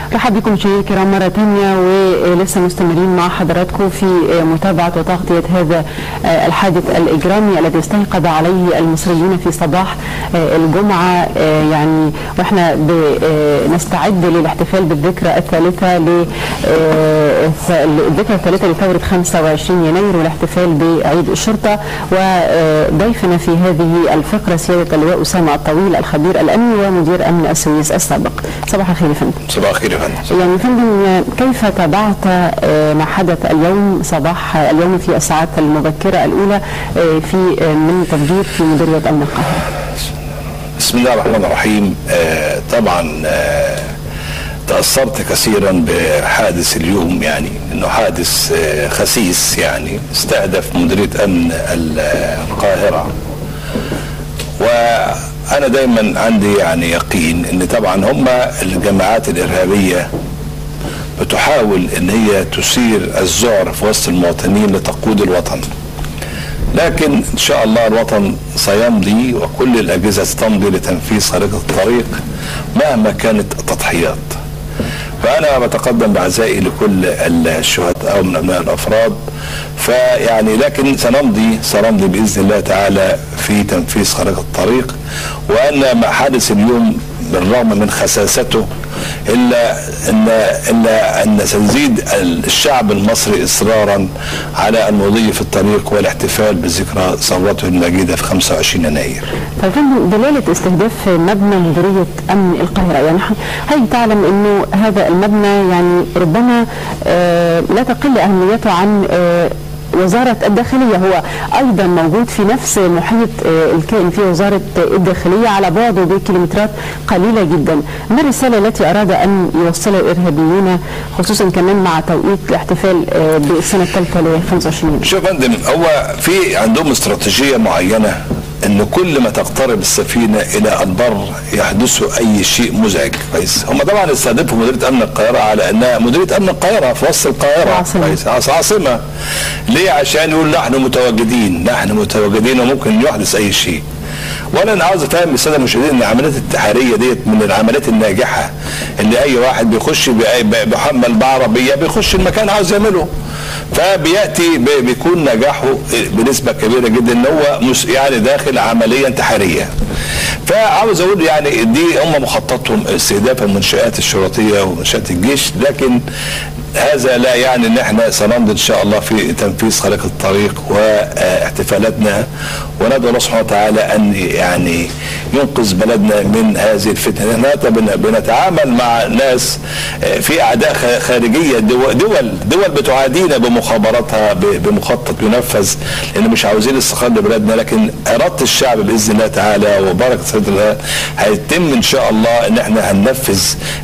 رحب بكم مشاهدينا الكرام مرة ثانية ولسه مستمرين مع حضراتكم في متابعة وتغطية هذا الحادث الإجرامي الذي استيقظ عليه المصريون في صباح الجمعة يعني واحنا نستعد للاحتفال بالذكرى الثالثة للذكرى الثالثة لثورة 25 يناير والاحتفال بعيد الشرطة وضيفنا في هذه الفقرة سيادة اللواء أسامة الطويل الخبير الأمني ومدير أمن السويس السابق صباح الخير يا فندم صباح الخير يا فندم يعني فندم كيف تابعت ما حدث اليوم صباح اليوم في الساعات المبكرة الأولى في من تفجير في مديرية أمن القاهرة بسم الله الرحمن الرحيم آه طبعا آه تأثرت كثيرا بحادث اليوم يعني انه حادث آه خسيس يعني استهدف مديرية امن القاهرة وانا دايما عندي يعني يقين ان طبعا هم الجماعات الارهابية بتحاول ان هي تثير الذعر في وسط المواطنين لتقويض الوطن لكن ان شاء الله الوطن سيمضي وكل الاجهزه ستمضي لتنفيذ خريطه الطريق مهما كانت التضحيات. فانا بتقدم بعزائي لكل الشهداء من ابناء الافراد فيعني لكن سنمضي سنمضي باذن الله تعالى في تنفيذ خريطه الطريق وان ما حدث اليوم بالرغم من خساسته الا ان الا ان سنزيد الشعب المصري اصرارا على المضي في الطريق والاحتفال بذكرى ثورته المجيده في 25 يناير. طيب فندم دلاله استهداف مبنى مديريه امن القاهره يعني هل تعلم انه هذا المبنى يعني ربما آه لا تقل اهميته عن آه وزارة الداخلية هو أيضا موجود في نفس محيط الكائن في وزارة الداخلية على بعده بكيلومترات قليلة جدا ما الرسالة التي أراد أن يوصلها الإرهابيون خصوصا كمان مع توقيت الاحتفال بالسنة الثالثة ل 25 شوف يا فندم هو في عندهم استراتيجية معينة ان كل ما تقترب السفينه الى البر يحدث اي شيء مزعج كويس هم طبعا استهدفوا مديريه امن القاهره على انها مديريه امن القاهره في وسط القاهره عاصمة. كويس عاصمه ليه عشان يقول نحن متواجدين نحن متواجدين وممكن يحدث اي شيء وانا انا عاوز افهم الساده المشاهدين ان العمليات الانتحاريه ديت من العمليات الناجحه اللي اي واحد بيخش بيحمل بعربيه بيخش المكان عاوز يعمله فبياتي بيكون نجاحه بنسبه كبيره جدا ان هو يعني داخل عمليه انتحاريه فعاوز اقول يعني دي هم مخططهم استهداف المنشات الشرطيه ومنشات الجيش لكن هذا لا يعني ان احنا سنمضي ان شاء الله في تنفيذ خريطه الطريق واحتفالاتنا وندعو الله سبحانه وتعالى ان يعني ينقذ بلدنا من هذه الفتنه احنا بنتعامل مع ناس في اعداء خارجيه دول دول, دول بتعادينا بمخابراتها بمخطط ينفذ لان مش عاوزين استقرار بلادنا لكن اراده الشعب باذن الله تعالى وبركه سيد الله هيتم ان شاء الله ان احنا هننفذ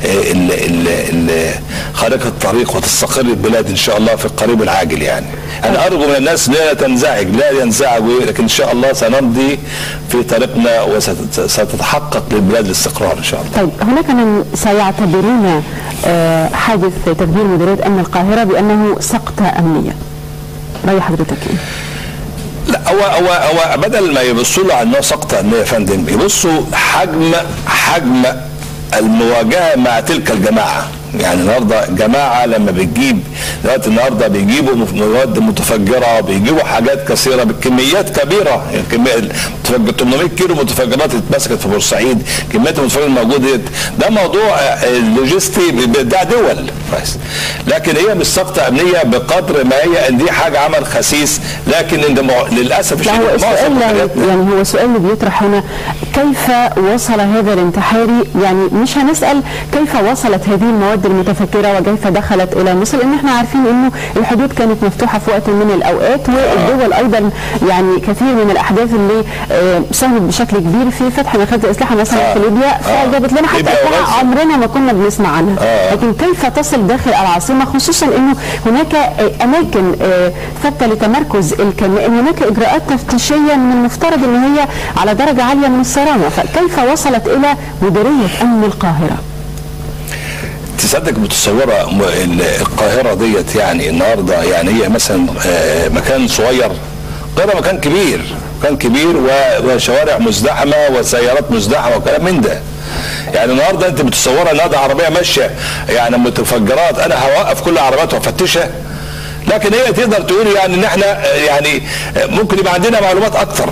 خريطه الطريق وتستقر البلاد ان شاء الله في القريب العاجل يعني انا ارجو من الناس لا تنزعج لا ينزعجوا لكن ان شاء الله سنمضي في طريقنا وستتحقق للبلاد الاستقرار ان شاء الله طيب هناك من سيعتبرون حادث تفجير مديريه امن القاهره بانه سقطه امنيه راي حضرتك ايه؟ لا هو هو هو بدل ما يبصوا له على انه سقطه امنيه يا فندم يبصوا حجم حجم المواجهه مع تلك الجماعه يعني النهارده جماعه لما بتجيب دلوقتي النهارده بيجيبوا مواد متفجره بيجيبوا حاجات كثيره بكميات كبيره يعني كميه 800 كيلو متفجرات اتمسكت في بورسعيد كميات المتفجرات الموجوده ده موضوع لوجستي بتاع دول كويس لكن هي مش سقطه امنيه بقدر ما هي ان دي حاجه عمل خسيس لكن للاسف لا هو السؤال يعني هو السؤال اللي بيطرح هنا كيف وصل هذا الانتحاري يعني مش هنسال كيف وصلت هذه المواد المتفكره وكيف دخلت الى مصر لان احنا عارفين انه الحدود كانت مفتوحه في وقت من الاوقات والدول ايضا يعني كثير من الاحداث اللي ساهمت بشكل كبير في فتح مخازن الاسلحه مثلا في ليبيا فجابت لنا حتى اسلحه عمرنا ما كنا بنسمع عنها لكن كيف تصل داخل العاصمه خصوصا انه هناك اماكن ثابته لتمركز الكمائن هناك اجراءات تفتيشيه من المفترض ان هي على درجه عاليه من الصرامه فكيف وصلت الى مديريه امن القاهره؟ تصدق متصوره القاهره ديت يعني النهارده يعني هي مثلا مكان صغير القاهره مكان كبير مكان كبير وشوارع مزدحمه وسيارات مزدحمه وكلام من ده يعني النهارده انت متصوره ان هذا عربيه ماشيه يعني متفجرات انا هوقف كل العربيات وافتشها لكن هي تقدر تقول يعني ان احنا يعني ممكن يبقى عندنا معلومات اكتر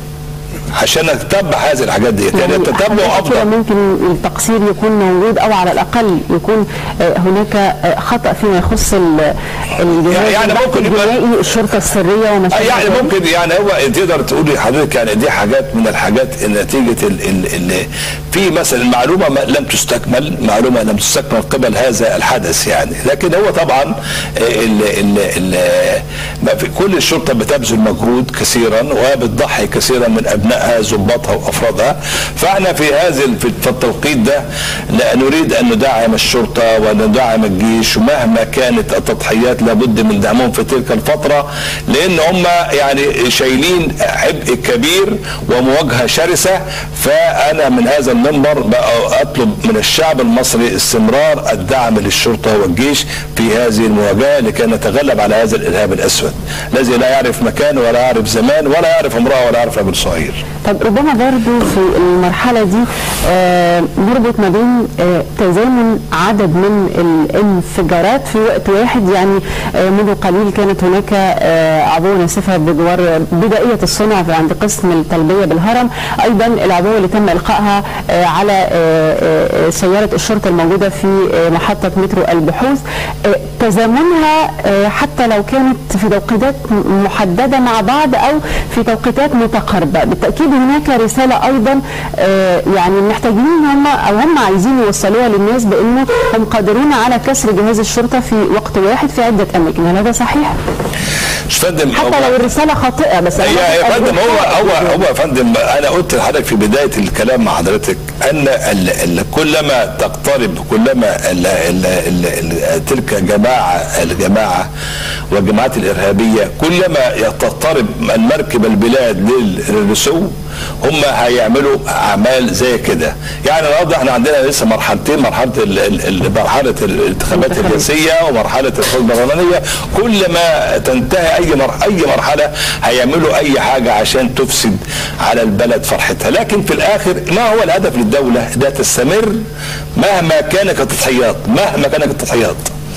عشان نتبع هذه الحاجات ديت يعني التتبع حضرتك كده افضل ممكن التقصير يكون موجود او على الاقل يكون آه، هناك آه، خطا فيما يخص ال- الجهاز يعني البحث ممكن يبقى- الجنائي الشرطه السريه وما آه شابه يعني ذلك. ممكن يعني هو تقدر تقولي حضرتك يعني دي حاجات من الحاجات نتيجه ال ال ال في مثلا معلومه ما لم تستكمل معلومه لم تستكمل قبل هذا الحدث يعني لكن هو طبعا ال ال ال ما في كل الشرطه بتبذل مجهود كثيرا وبتضحي كثيرا من ابنائها ضباطها وافرادها فاحنا في هذا ال- في التوقيت ده لا نريد ان ندعم الشرطه وندعم الجيش ومهما كانت التضحيات لابد من دعمهم في تلك الفتره لان هم يعني شايلين عبء كبير ومواجهه شرسه فانا من هذا المنبر بقى اطلب من الشعب المصري استمرار الدعم للشرطه والجيش في هذه المواجهه لكي نتغلب على هذا الارهاب الاسود الذي لا يعرف مكان ولا يعرف زمان ولا يعرف امراه ولا يعرف رجل صغير. طب ربما برضو في المرحلة دي آه، نربط ما بين آه، تزامن عدد من الانفجارات في وقت واحد يعني آه، منذ قليل كانت هناك آه، عبوة ناسفة بجوار بدائية الصنع في- عند قسم التلبية بالهرم أيضا العبوة اللي تم إلقائها آه، على آه، آه، سيارة الشرطة الموجودة في آه، محطة مترو البحوث آه، تزامنها آه، حتى لو كانت في توقيتات م- محددة مع بعض أو في توقيتات متقاربة بالتأكيد هناك رسالة أيضا آه، يعني محتاجين هم أو هم عايزين يوصلوها للناس بأنه هم قادرون على كسر جهاز الشرطة في وقت واحد في عدة أماكن هل هذا صحيح؟ مش فندم حتى هو- لو الرسالة خاطئة بس أنا يا يا باخد فندم هو أجر. هو هو يا فندم انا قلت لحضرتك في بدايه الكلام مع حضرتك ان ال ال كلما تقترب كلما ال ال ال ال تلك جماعه الجماعه والجماعات الارهابيه كلما تقترب من مركب البلاد لل- للرسو هم هيعملوا اعمال زي كده يعني النهارده احنا عندنا لسه مرحلتين مرحله ال- ال- ال- مرحله الانتخابات الانتخابات. الرئاسيه ومرحله الحكم البرلمانيه كل ما تنتهي اي مر... اي مرحله هيعملوا اي حاجه عشان تفسد على البلد فرحتها لكن في الاخر ما هو الهدف للدوله ده تستمر مهما كانت التضحيات مهما كانت التضحيات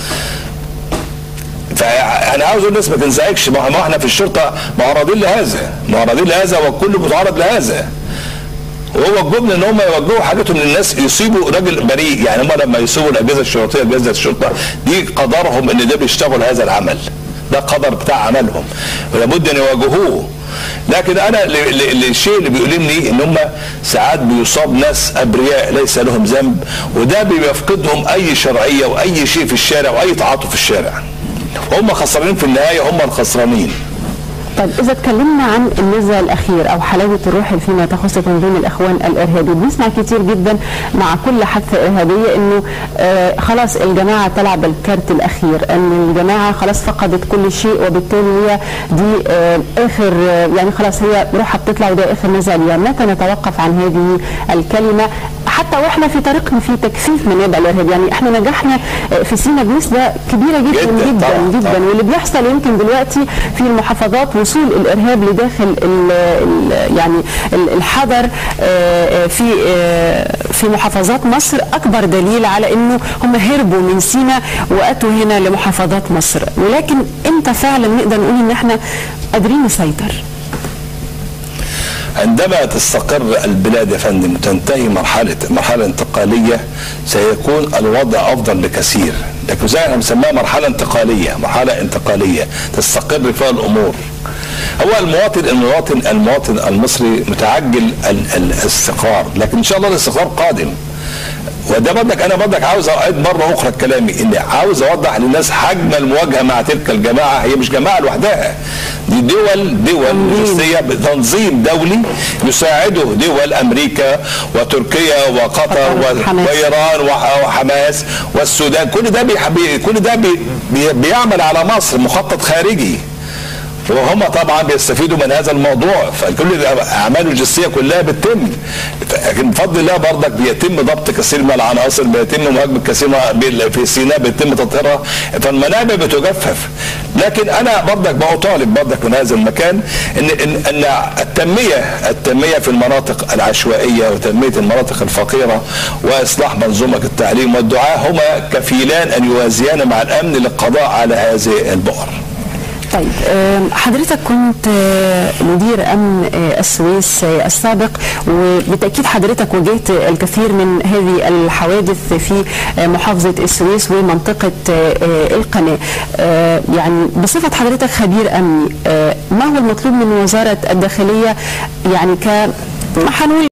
فانا عاوز الناس ما تنزعجش ما ما احنا في الشرطه معرضين لهذا معرضين لهذا والكل متعرض لهذا وهو الجبن ان هم يوجهوا حاجتهم للناس يصيبوا راجل بريء يعني هم لما يصيبوا الاجهزه الشرطيه اجهزه الشرطه دي قدرهم ان ده بيشتغل هذا العمل ده قدر بتاع عملهم ولابد ان يواجهوه لكن انا ل- ل- الشيء اللي بيؤلمني ان هم ساعات بيصاب ناس ابرياء ليس لهم ذنب وده بيفقدهم اي شرعيه واي شيء في الشارع واي تعاطف في الشارع هم خسرانين في النهايه هم الخسرانين طيب إذا اتكلمنا عن النزع الأخير أو حلاوة الروح فيما تخص تنظيم الإخوان الإرهابي بنسمع كتير جدا مع كل حادثة إرهابية إنه آه خلاص الجماعة تلعب الكارت الأخير أن الجماعة خلاص فقدت كل شيء وبالتالي هي دي آه آخر آه يعني خلاص هي روحها بتطلع وده آخر نزع ليها متى نتوقف عن هذه الكلمة حتى واحنا في طريقنا في تكثيف منابع الارهاب يعني احنا نجحنا آه، في سينا بنسبه كبيره جدا جداً، جدا, طبعاً، جدا طبعاً. واللي بيحصل يمكن دلوقتي في المحافظات وصول الارهاب لداخل ال ال يعني ال- الحضر آه، آه، في آه، في محافظات مصر اكبر دليل على انه هم هربوا من سينا واتوا هنا لمحافظات مصر ولكن امتى فعلا نقدر نقول ان احنا قادرين نسيطر عندما تستقر البلاد يا فندم تنتهي مرحلة مرحلة انتقالية سيكون الوضع أفضل بكثير لكن زي ما بنسميها مرحلة انتقالية مرحلة انتقالية تستقر فيها الأمور هو المواطن المواطن المواطن المصري متعجل ال- الاستقرار لكن إن شاء الله الاستقرار قادم وده بدك انا بدك عاوز اعيد مره اخرى كلامي ان عاوز اوضح للناس حجم المواجهه مع تلك الجماعه هي مش جماعه لوحدها دي دول دول لوجستيه بتنظيم دولي يساعده دول امريكا وتركيا وقطر قطر، و- حماس. وايران وح- وحماس والسودان كل ده بي بي- كل ده بي بي بيعمل على مصر مخطط خارجي وهم طبعا بيستفيدوا من هذا الموضوع فكل الاعمال اللوجستيه كلها بتتم لكن بفضل الله برضك بيتم ضبط كثير من العناصر بيتم مهاجمه كثير من- في سيناء بيتم تطهيرها فالمنابع بتجفف لكن انا برضك بطالب برضك من هذا المكان ان ان ان التنميه التنميه في المناطق العشوائيه وتنميه المناطق الفقيره واصلاح منظومه التعليم والدعاء هما كفيلان ان يوازيان مع الامن للقضاء على هذه البؤر. طيب آم، حضرتك كنت آه، مدير امن آه، السويس آه، السابق وبالتاكيد حضرتك واجهت الكثير من هذه الحوادث في آه، محافظه السويس ومنطقه آه، آه، القناه آه، يعني بصفه حضرتك خبير امني آه، ما هو المطلوب من وزاره الداخليه يعني ك هنقول